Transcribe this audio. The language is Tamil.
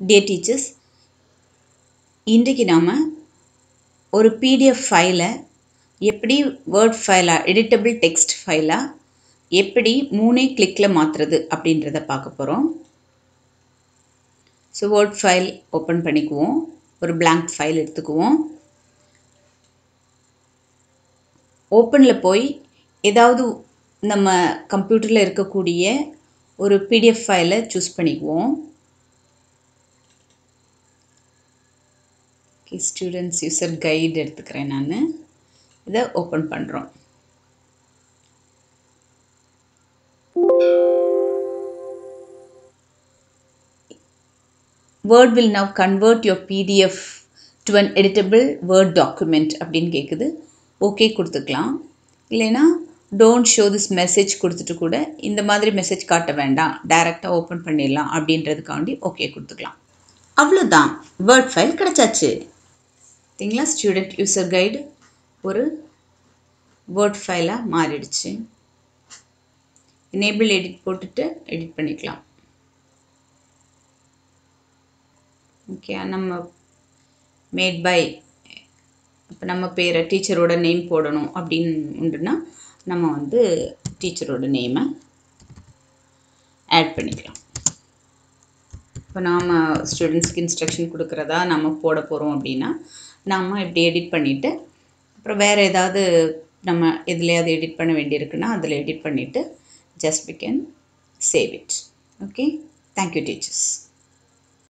டியர் டீச்சர்ஸ் இன்றைக்கு நாம் ஒரு பிடிஎஃப் ஃபைலை எப்படி வேர்ட் ஃபைலாக எடிட்டபிள் டெக்ஸ்ட் ஃபைலாக எப்படி மூணே கிளிக்கில் மாற்றுறது அப்படின்றத பார்க்க போகிறோம் ஸோ வேர்ட் ஃபைல் ஓப்பன் பண்ணிக்குவோம் ஒரு blank ஃபைல் எடுத்துக்குவோம் ஓப்பனில் போய் ஏதாவது நம்ம கம்ப்யூட்டரில் இருக்கக்கூடிய ஒரு பிடிஎஃப் ஃபைலை சூஸ் பண்ணிக்குவோம் ஓகே ஸ்டூடெண்ட்ஸ் யூசர் கைடு எடுத்துக்கிறேன் நான் இதை ஓப்பன் பண்ணுறோம் word will now convert your PDF to an editable word document அப்படின்னு கேட்குது ஓகே கொடுத்துக்கலாம் இல்லைன்னா டோன்ட் ஷோ திஸ் மெசேஜ் கொடுத்துட்டு கூட இந்த மாதிரி மெசேஜ் காட்ட வேண்டாம் டைரெக்டாக ஓப்பன் பண்ணிடலாம் அப்படின்றதுக்காண்டி ஓகே கொடுத்துக்கலாம் அவ்வளோதான் வேர்ட் ஃபைல் கிடச்சாச்சு பார்த்தீங்களா ஸ்டூடெண்ட் யூசர் கைடு ஒரு வேர்ட் ஃபைலாக மாறிடுச்சு எனேபிள் எடிட் போட்டுட்டு எடிட் பண்ணிக்கலாம் ஓகே நம்ம மேட் பை இப்போ நம்ம பேரை டீச்சரோட நேம் போடணும் அப்படின்னு உண்டுன்னா நம்ம வந்து டீச்சரோட நேமை ஆட் பண்ணிக்கலாம் இப்போ நாம் ஸ்டூடெண்ட்ஸ்க்கு இன்ஸ்ட்ரக்ஷன் கொடுக்குறதா நம்ம போட போகிறோம் அப்படின்னா நாம் இப்படி எடிட் பண்ணிவிட்டு அப்புறம் வேறு ஏதாவது நம்ம எதுலையாவது எடிட் பண்ண வேண்டியிருக்குன்னா அதில் எடிட் பண்ணிவிட்டு just we can save it okay thank you teachers